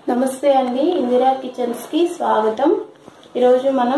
నమస్తే అండి ఇందిరా కిచెన్స్ కి స్వాగతం ఈరోజు మనం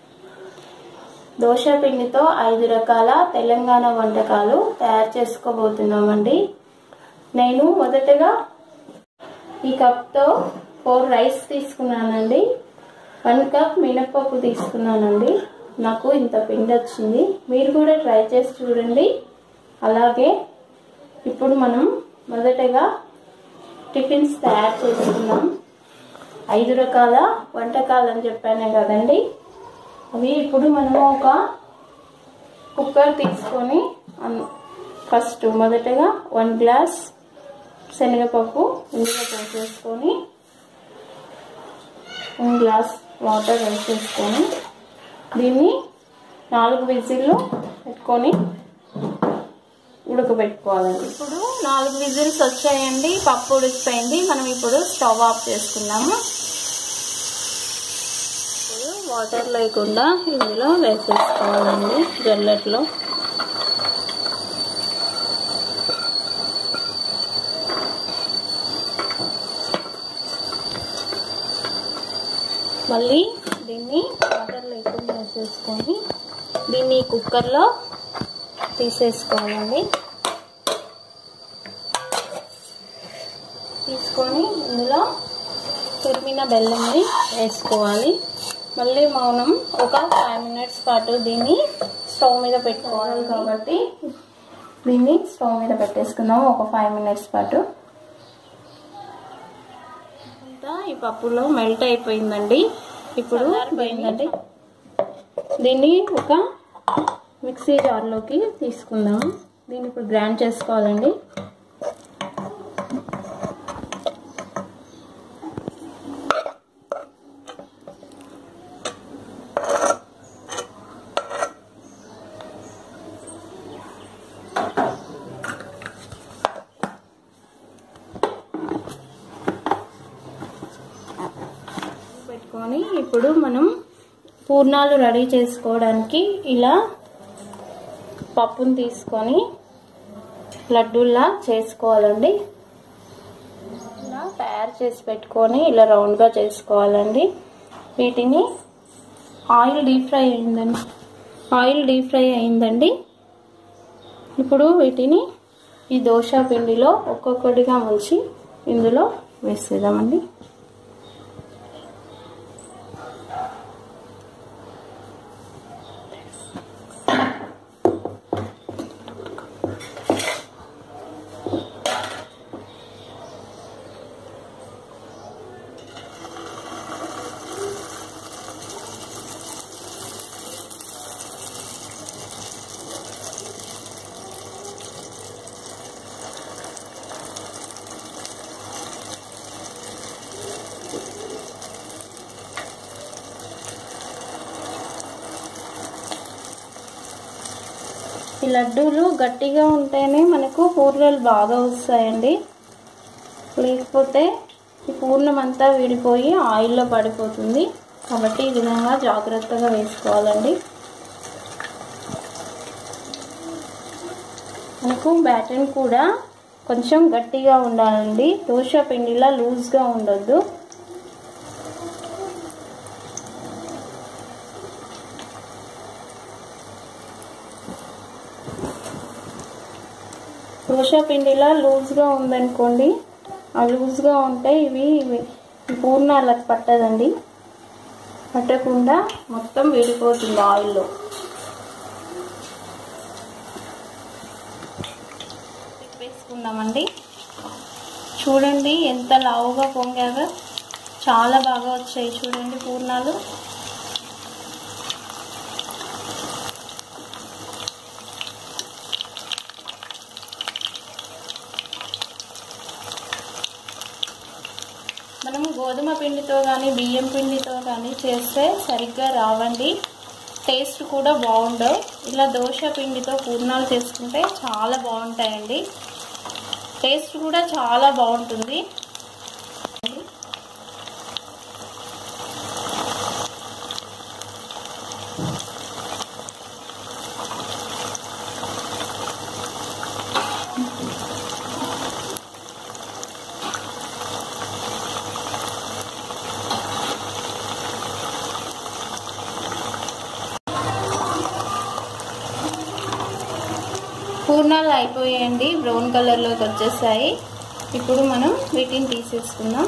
దోశ పిండితో ఐదు రకాల తెలంగాణ వంటకాలు తయారు చేసుకోబోతున్నామండి నేను మొదటగా ఈ కప్తో ఫోర్ రైస్ తీసుకున్నానండి వన్ కప్ మినప్పప్పు తీసుకున్నానండి నాకు ఇంత పిండి వచ్చింది మీరు కూడా ట్రై చేసి చూడండి అలాగే ఇప్పుడు మనం మొదటగా టిఫిన్స్ తయారు చేసుకుందాం ఐదు రకాల వంటకాలు అని చెప్పానే కదండి అవి ఇప్పుడు మనము ఒక కుక్కర్ తీసుకొని ఫస్ట్ మొదటగా వన్ గ్లాస్ శనగపప్పు ఇందులో పోసేసుకొని వన్ గ్లాస్ వాటర్ వేసేసుకొని దీన్ని నాలుగు విజిల్లు పెట్టుకొని ఉడకబెట్టుకోవాలండి ఇప్పుడు నాలుగు విజిల్స్ వచ్చాయండి పప్పు ఉడికిపోయింది మనం ఇప్పుడు స్టవ్ ఆఫ్ చేసుకుందాము ఇప్పుడు వాటర్ లేకుండా ఇందులో వేసేసుకోవాలండి జల్లెట్లో మళ్ళీ దీన్ని వాటర్ లేకుండా వేసేసుకొని దీన్ని కుక్కర్లో తీసేసుకోవాలండి తీసుకొని ఇందులో తురిమిన బెల్లంని వేసుకోవాలి మళ్ళీ మనం ఒక ఫైవ్ మినిట్స్ పాటు దీన్ని స్టవ్ మీద పెట్టుకోవాలి కాబట్టి దీన్ని స్టవ్ మీద పెట్టేసుకుందాం ఒక ఫైవ్ మినిట్స్ పాటు అంతా ఈ పప్పులో మెల్ట్ అయిపోయిందండి ఇప్పుడు పోయిందండి దీన్ని ఒక మిక్సీ జార్లోకి తీసుకుందాం దీన్ని ఇప్పుడు గ్రైండ్ చేసుకోవాలండి పెట్టుకొని ఇప్పుడు మనం పూర్ణాలు రెడీ చేసుకోవడానికి ఇలా పప్పును తీసుకొని లడ్డూల్లా చేసుకోవాలండి ఇలా తయారు చేసి పెట్టుకొని ఇలా రౌండ్గా చేసుకోవాలండి వీటిని ఆయిల్ డీప్ ఫ్రై అయిందండి ఆయిల్ డీప్ ఫ్రై అయిందండి ఇప్పుడు వీటిని ఈ దోశ పిండిలో ఒక్కొక్కటిగా ముంచి ఇందులో వేసేద్దామండి ఈ లడ్డూలు గట్టిగా ఉంటేనే మనకు పూర్ణాలు బాగా వస్తాయండి లేకపోతే ఈ పూర్ణం అంతా విడిపోయి ఆయిల్లో పడిపోతుంది కాబట్టి ఈ విధంగా జాగ్రత్తగా వేసుకోవాలండి మనకు బ్యాటన్ కూడా కొంచెం గట్టిగా ఉండాలండి దోశ పిండిలా లూజ్గా ఉండొద్దు దోశ పిండిలా లూజ్గా ఉందనుకోండి ఆ లూజ్గా ఉంటే ఇవి ఈ పూర్ణాలకు పట్టదండి పట్టకుండా మొత్తం విడిపోతుంది ఆయిల్లో వేసుకుందామండి చూడండి ఎంత లావుగా పొంగాగా చాలా బాగా వచ్చాయి చూడండి పూర్ణాలు మనం గోధుమ పిండితో కానీ బియ్యం పిండితో కానీ చేస్తే సరిగ్గా రావండి టేస్ట్ కూడా బాగుండవు ఇలా దోశ పిండితో పూర్ణాలు చేసుకుంటే చాలా బాగుంటాయండి టేస్ట్ కూడా చాలా బాగుంటుంది పొంగనాలు అయిపోయాయండి బ్రౌన్ కలర్లోకి వచ్చేసాయి ఇప్పుడు మనం వీటిని తీసేసుకుందాం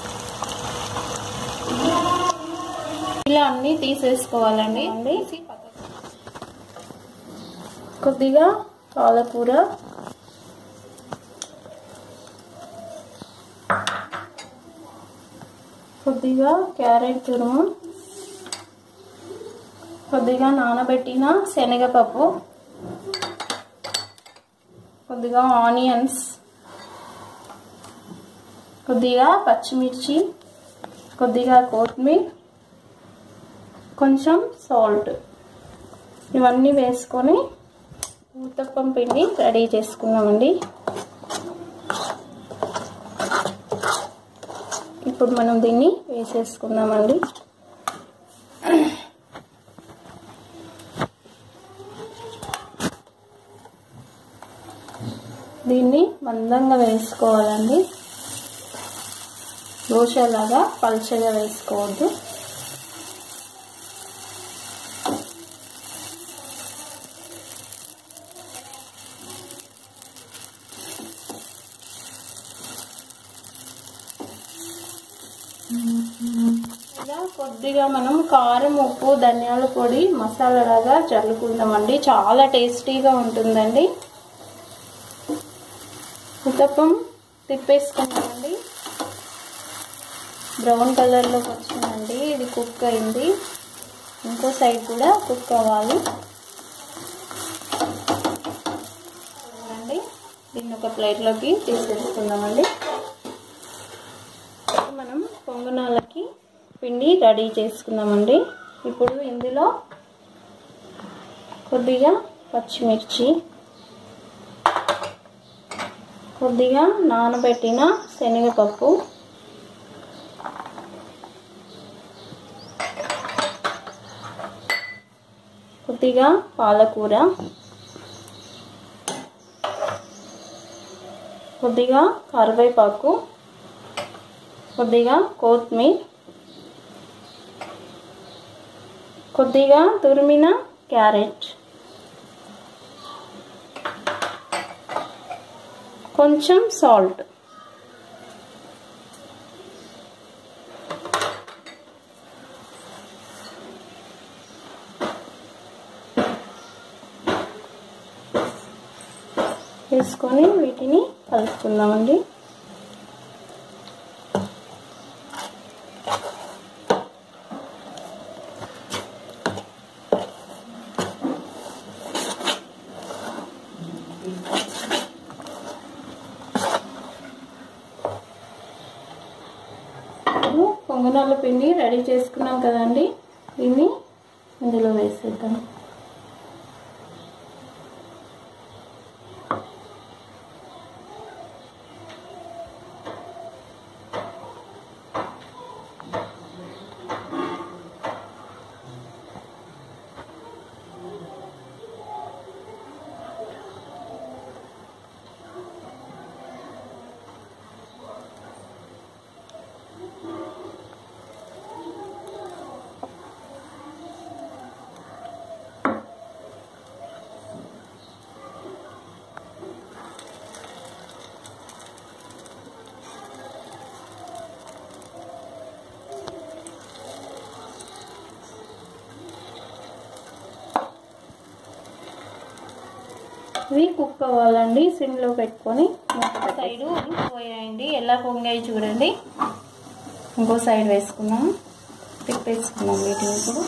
ఇలా అన్నీ తీసేసుకోవాలండి అండి కొద్దిగా పాలకూర కొద్దిగా క్యారెట్ తురుము కొద్దిగా నానబెట్టిన శనగపప్పు కొద్దిగా ఆనియన్స్ కొద్దిగా పచ్చిమిర్చి కొద్దిగా కొత్తిమీర కొంచెం సాల్ట్ ఇవన్నీ వేసుకొని ఊతప్పం పిండి రెడీ చేసుకున్నామండి ఇప్పుడు మనం దీన్ని వేసేసుకుందామండి దీన్ని మందంగా వేసుకోవాలండి దోశలాగా పల్చగా వేసుకోవద్దు ఇలా కొద్దిగా మనం కారం ఉప్పు ధనియాల పొడి మసాలాగా చల్లుకుందామండి చాలా టేస్టీగా ఉంటుందండి ఉతప్పం తిప్పేసుకున్నామండి బ్రౌన్ కలర్లోకి వచ్చిందండి ఇది కుక్ అయింది ఇంకో సైడ్ కూడా కుక్ అవ్వాలి చూడండి దీన్ని ఒక ప్లేట్లోకి తీసేసుకుందామండి మనం పొంగనాలకి పిండి రెడీ చేసుకుందామండి ఇప్పుడు ఇందులో కొద్దిగా పచ్చిమిర్చి కొద్దిగా నానబెట్టిన శనగపప్పు కొద్దిగా పాలకూర కొద్దిగా కరివేపాకు కొద్దిగా కొత్తిమీర కొద్దిగా తురిమిన క్యారెట్ కొంచెం సాల్ట్ వేసుకొని వీటిని కలుపుకుందామండి పొంగనాల పిండి రెడీ చేసుకున్నాం కదండి దీన్ని ఇందులో వేసేద్దాం ఇవి కుక్ అవ్వాలండి సిమ్లో పెట్టుకొని సైడు పోయాయండి ఎలా పొంగాయి చూడండి ఇంకో సైడ్ వేసుకున్నాం తిప్పేసుకున్నాం వీటిని ఇప్పుడు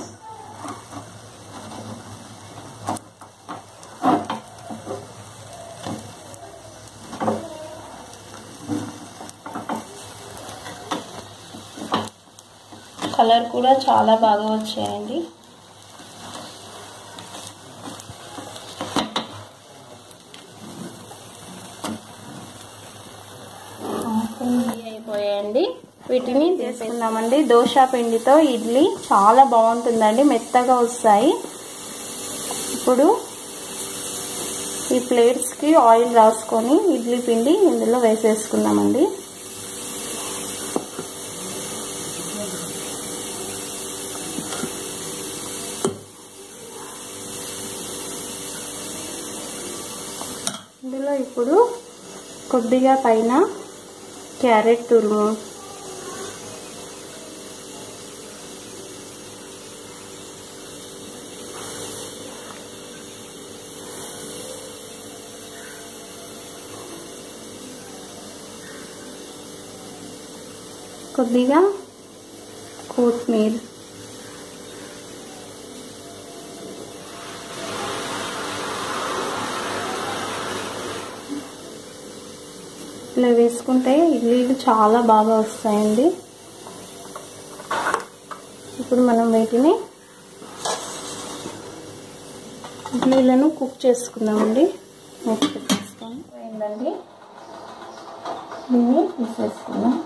కలర్ కూడా చాలా బాగా వచ్చాయండి అయిపోయాయండి వీటిని తీసుకుందామండి దోశ పిండితో ఇడ్లీ చాలా బాగుంటుందండి మెత్తగా వస్తాయి ఇప్పుడు ఈ ప్లేట్స్కి ఆయిల్ రాసుకొని ఇడ్లీ పిండి ఇందులో వేసేసుకుందామండి ఇందులో ఇప్పుడు కొద్దిగా పైన క్యారెట్ తురుము కొద్దిగా కొత్తిమీర ఇలా వేసుకుంటే ఇడ్లీలు చాలా బాగా వస్తాయండి ఇప్పుడు మనం వీటిని ఇడ్లీలను కుక్ చేసుకుందామండి మూత పెట్టేస్తాం అయిందండి దీన్ని తీసేసుకుందాం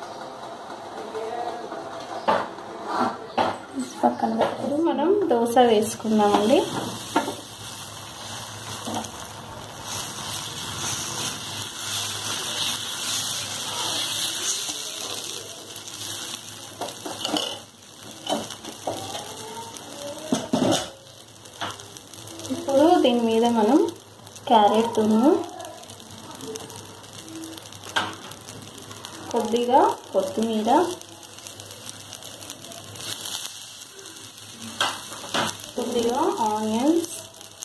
పక్కన పెట్టారు మనం దోశ వేసుకుందామండి ఇప్పుడు దీని మీద మనం క్యారెట్ తురుము కొద్దిగా కొత్తిమీర కొద్దిగా ఆనియన్స్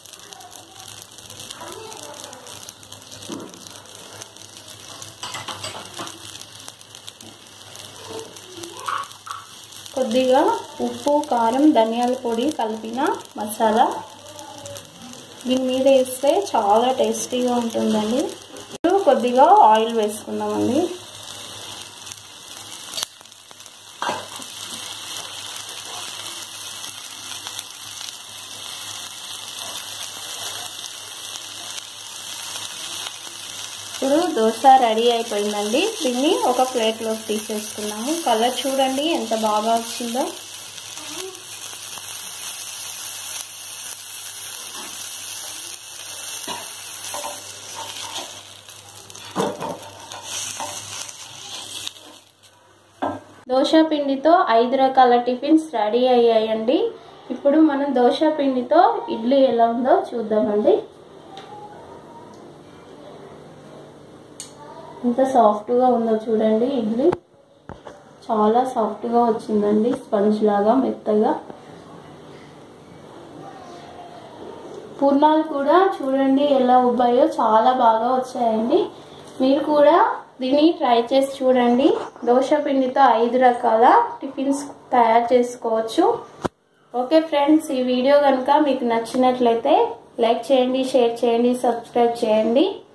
కొద్దిగా ఉప్పు కారం ధనియాల పొడి కలిపిన మసాలా దీని మీద వేస్తే చాలా టేస్టీగా ఉంటుందండి ఇప్పుడు కొద్దిగా ఆయిల్ వేసుకుందామండి ఇప్పుడు దోశ రెడీ అయిపోయిందండి దీన్ని ఒక ప్లేట్లోకి తీసేసుకున్నాము కలర్ చూడండి ఎంత బాగా వచ్చిందో దోశ పిండితో ఐదు రకాల టిఫిన్స్ రెడీ అయ్యాయండి ఇప్పుడు మనం దోశ పిండితో ఇడ్లీ ఎలా ఉందో చూద్దామండి ఎంత సాఫ్ట్గా ఉందో చూడండి ఇడ్లీ చాలా సాఫ్ట్గా వచ్చిందండి స్పంజ్ లాగా మెత్తగా పూర్ణాలు కూడా చూడండి ఎలా ఉబ్బాయో చాలా బాగా వచ్చాయండి మీరు కూడా దీన్ని ట్రై చేసి చూడండి దోశ పిండితో ఐదు రకాల టిఫిన్స్ తయారు చేసుకోవచ్చు ఓకే ఫ్రెండ్స్ ఈ వీడియో కనుక మీకు నచ్చినట్లయితే లైక్ చేయండి షేర్ చేయండి సబ్స్క్రైబ్ చేయండి